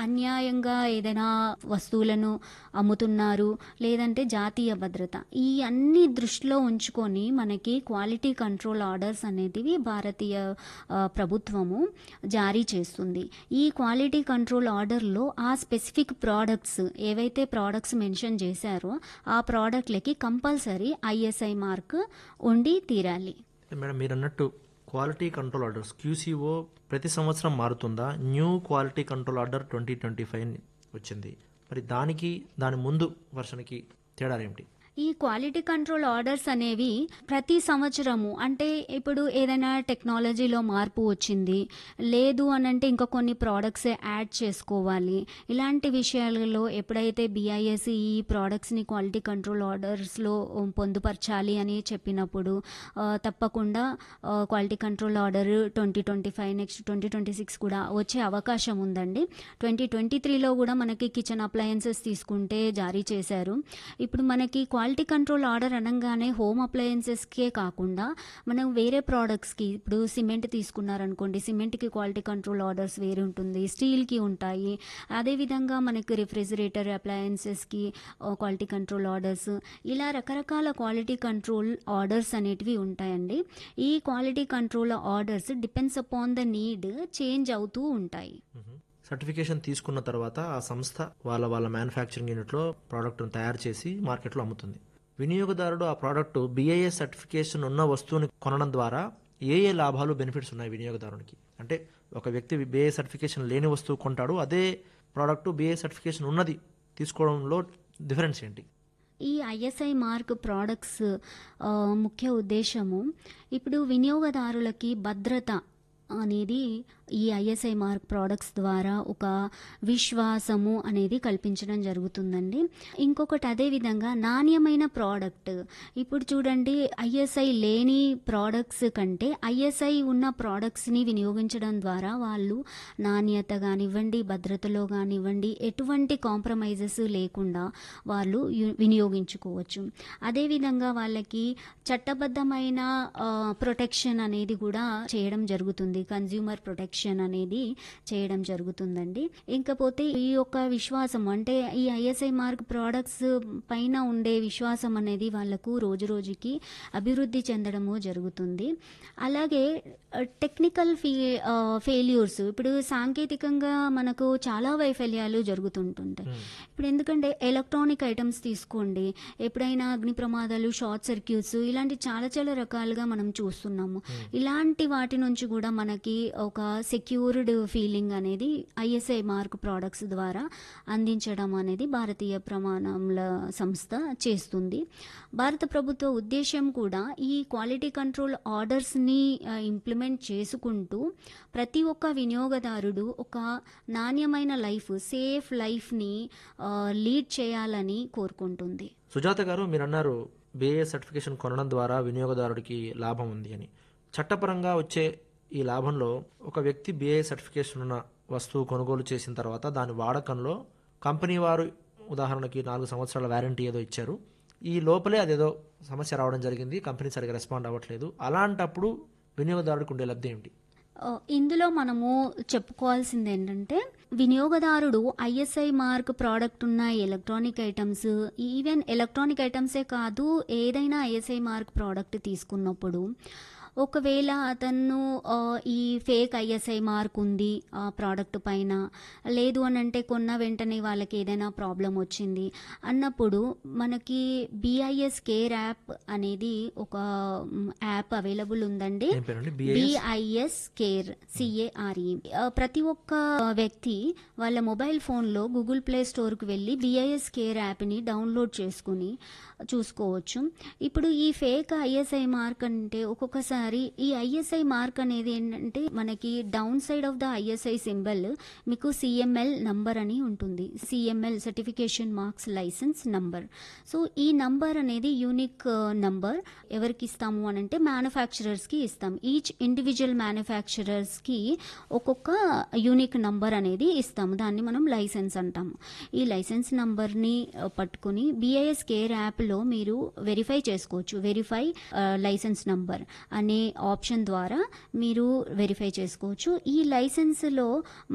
అన్యాయంగా ఏదైనా వస్తువులను అమ్ముతున్నారు లేదంటే జాతీయ భద్రత ఈ అన్ని దృష్టిలో ఉంచుకొని మనకి క్వాలిటీ కంట్రోల్ ఆర్డర్స్ అనేటివి భారతీయ ఆ, ప్రభుత్వము జారీ చేస్తుంది ఈ క్వాలిటీ కంట్రోల్ ఆర్డర్లో ఆ స్పెసిఫిక్ ప్రోడక్ట్స్ ఏవైతే ప్రోడక్ట్స్ మెన్షన్ చేశారో ఆ ప్రోడక్ట్లకి కంపల్సరీ ఐఎస్ఐ మార్క్ ఉండి తీరాలి మేడం మీరు అన్నట్టు క్వాలిటీ కంట్రోల్ ఆర్డర్స్ క్యూసీఓ ప్రతి సంవత్సరం మారుతుందా new quality control order twenty twenty five వచ్చింది మరి దానికి దాని ముందు వర్షన్కి తేడా ఏమిటి ఈ క్వాలిటీ కంట్రోల్ ఆర్డర్స్ అనేవి ప్రతి సంవత్సరము అంటే ఇప్పుడు ఏదైనా టెక్నాలజీలో మార్పు వచ్చింది లేదు అని అంటే ఇంకా కొన్ని ప్రోడక్ట్స్ యాడ్ చేసుకోవాలి ఇలాంటి విషయాలలో ఎప్పుడైతే బిఐఎస్ ఈ ప్రోడక్ట్స్ని క్వాలిటీ కంట్రోల్ ఆర్డర్స్లో పొందుపరచాలి అని చెప్పినప్పుడు ఆ, తప్పకుండా quality control order twenty twenty five next twenty twenty six కూడా వచ్చే అవకాశం ఉందండి ట్వంటీ ట్వంటీ త్రీలో కూడా మనకి కిచెన్ అప్లయన్సెస్ తీసుకుంటే జారీ చేశారు ఇప్పుడు మనకి క్వాలిటీ కంట్రోల్ ఆర్డర్ అనగానే హోమ్ అప్లయన్సెస్కే కాకుండా మనం వేరే ప్రోడక్ట్స్కి ఇప్పుడు సిమెంట్ తీసుకున్నారనుకోండి సిమెంట్కి క్వాలిటీ కంట్రోల్ ఆర్డర్స్ వేరే ఉంటుంది స్టీల్కి ఉంటాయి అదేవిధంగా మనకి రిఫ్రిజిరేటర్ అప్లయన్సెస్కి క్వాలిటీ కంట్రోల్ ఆర్డర్స్ ఇలా రకరకాల క్వాలిటీ కంట్రోల్ ఆర్డర్స్ అనేటివి ఉంటాయండి ఈ quality control orders depends upon the need change అవుతూ ఉంటాయి సర్టిఫికేషన్ తీసుకున్న తర్వాత ఆ సంస్థ వాళ్ళ వాళ్ళ మ్యానుఫ్యాక్చరింగ్ యూనిట్లో ప్రోడక్ట్ను తయారు చేసి మార్కెట్లో అమ్ముతుంది వినియోగదారుడు ఆ ప్రోడక్ట్ బిఐఎస్ సర్టిఫికేషన్ ఉన్న వస్తువుని కొనడం ద్వారా ఏ ఏ లాభాలు బెనిఫిట్స్ ఉన్నాయి వినియోగదారునికి అంటే ఒక వ్యక్తి బిఐ సర్టిఫికేషన్ లేని వస్తువు కొంటాడు అదే ప్రోడక్ట్ బిఐ సర్టిఫికేషన్ ఉన్నది తీసుకోవడంలో డిఫరెన్స్ ఏంటి ఈ ఐఎస్ఐ మార్క్ ప్రోడక్ట్స్ ఆ, ముఖ్య ఉద్దేశము ఇప్పుడు వినియోగదారులకి భద్రత అనేది ఈ ఐఎస్ఐ మార్క్ ప్రోడక్ట్స్ ద్వారా ఒక విశ్వాసము అనేది కల్పించడం జరుగుతుందండి ఇంకొకటి అదే విధంగా నాణ్యమైన ప్రోడక్ట్ ఇప్పుడు చూడండి ఐఎస్ఐ లేని ప్రోడక్ట్స్ కంటే ఐఎస్ఐ ఉన్న ప్రోడక్ట్స్ని వినియోగించడం ద్వారా వాళ్ళు నాణ్యత కానివ్వండి భద్రతలో కానివ్వండి ఎటువంటి కాంప్రమైజెస్ లేకుండా వాళ్ళు యు- వినియోగించుకోవచ్చు అదేవిధంగా వాళ్ళకి చట్టబద్ధమైన ప్రొటెక్షన్ అనేది కూడా చేయడం జరుగుతుంది కన్జ్యూమర్ ప్రొటెక్షన్ అనేది చేయడం జరుగుతుందండి ఇంకపోతే ఈ యొక్క విశ్వాసం అంటే ఈ ఐఎస్ఐ మార్క్ ప్రోడక్ట్స్ పైన ఉండే విశ్వాసం అనేది వాళ్ళకు రోజు రోజుకి అభివృద్ధి చెందడము జరుగుతుంది అలాగే టెక్నికల్ ఫీ ఫెయిల్యూర్స్ ఇప్పుడు సాంకేతికంగా మనకు చాలా వైఫల్యాలు జరుగుతుంటుంటాయి ఇప్పుడు ఎందుకంటే ఎలక్ట్రానిక్ ఐటమ్స్ తీసుకోండి ఎప్పుడైనా అగ్ని ప్రమాదాలు షార్ట్ సర్క్యూట్స్ ఇలాంటి చాలా చాలా రకాలుగా మనం చూస్తున్నాము ఇలాంటి వాటి నుంచి కూడా మనకి ఒక సెక్యూర్డ్ ఫీలింగ్ అనేది ఐఎస్ఐ మార్క్ ప్రోడక్ట్స్ ద్వారా అందించడం అనేది భారతీయ ప్రమాణముల సంస్థ చేస్తుంది భారత ప్రభుత్వ ఉద్దేశం కూడా ఈ క్వాలిటీ కంట్రోల్ ఆర్డర్స్ని ఇంప్లిమెంట్ చేసుకుంటూ ప్రతి ఒక్క వినియోగదారుడు ఒక నాణ్యమైన లైఫ్ సేఫ్ లైఫ్ని లీడ్ చేయాలని కోరుకుంటుంది సుజాత గారు మీరు అన్నారు బిఏ సర్టిఫికేషన్ కొనడం ద్వారా వినియోగదారుడికి లాభం ఉంది అని చట్టపరంగా వచ్చే ఈ లాభంలో ఒక వ్యక్తి బిఏ సర్టిఫికేషన్ ఉన్న వస్తువు కొనుగోలు చేసిన తర్వాత దాని వాడకంలో కంపెనీ వారు ఉదాహరణకి నాలుగు సంవత్సరాల వ్యారంటీ ఏదో ఇచ్చారు ఈ లోపలే అదేదో సమస్య రావడం జరిగింది కంపెనీ సరిగా రెస్పాండ్ అవ్వట్లేదు అలాంటప్పుడు వినియోగదారుడికి ఉండే లబ్ధి ఏమిటి ఆ, ఇందులో మనము చెప్పుకోవాల్సింది ఏంటంటే వినియోగదారుడు ఐఎస్ఐ మార్క్ ప్రోడక్ట్ ఉన్న ఎలక్ట్రానిక్ ఐటమ్స్ ఈవెన్ ఎలక్ట్రానిక్ ఐటమ్సే కాదు ఏదైనా ఐఎస్ఐ మార్క్ ప్రోడక్ట్ తీసుకున్నప్పుడు ఒకవేళ అతను ఆ, ఈ ఫేక్ ఐఎస్ఐ మార్క్ ఉంది ఆ ప్రోడక్ట్ పైన లేదు అని అంటే కొన్న వెంటనే వాళ్ళకి ఏదైనా ప్రాబ్లం వచ్చింది అన్నప్పుడు మనకి బిఐఎస్ కేర్ యాప్ అనేది ఒక మ్, యాప్ అవైలబుల్ ఉందండి ఏం పేరండి బిఏ బిఐఎస్ కేర్ సిఏఆర్ఈ ప్రతి ఒక్క వ్యక్తి వాళ్ళ మొబైల్ ఫోన్లో గూగుల్ ప్లే స్టోర్కి వెళ్ళి బిఐఎస్ కేర్ యాప్ని డౌన్లోడ్ చేసుకుని చూసుకోవచ్చు ఇప్పుడు ఈ ఫేక్ ఐఎస్ఐ మార్క్ అంటే ఒక్కొక్కసారి ఈ ఐఎస్ఐ మార్క్ అనేది ఏంటంటే మనకి downside of the ISI symbol మీకు సిఎంఎల్ నంబర్ అని ఉంటుంది CML certification marks licence number so ఈ నంబర్ అనేది యూనిక్ నంబర్ ఎవరికి ఇస్తాము అని అంటే మ్యానుఫ్యాక్చరర్స్కి ఇస్తాం ఈచ్ ఇండివిజువల్ మ్యానుఫ్యాక్చరర్స్కి ఒక్కొక్క యూనిక్ నంబర్ అనేది ఇస్తాము దాన్ని మనం లైసెన్స్ అంటాము ఈ లైసెన్స్ నంబర్ని ఆ, పట్టుకొని బిఐఎస్ కేర్ యాప్లో మీరు వెరిఫై చేసుకోవచ్చు వెరిఫై లైసెన్స్ నంబర్ అనే ఆప్షన్ ద్వారా మీరు వెరిఫై చేసుకోవచ్చు ఈ లైసెన్స్లో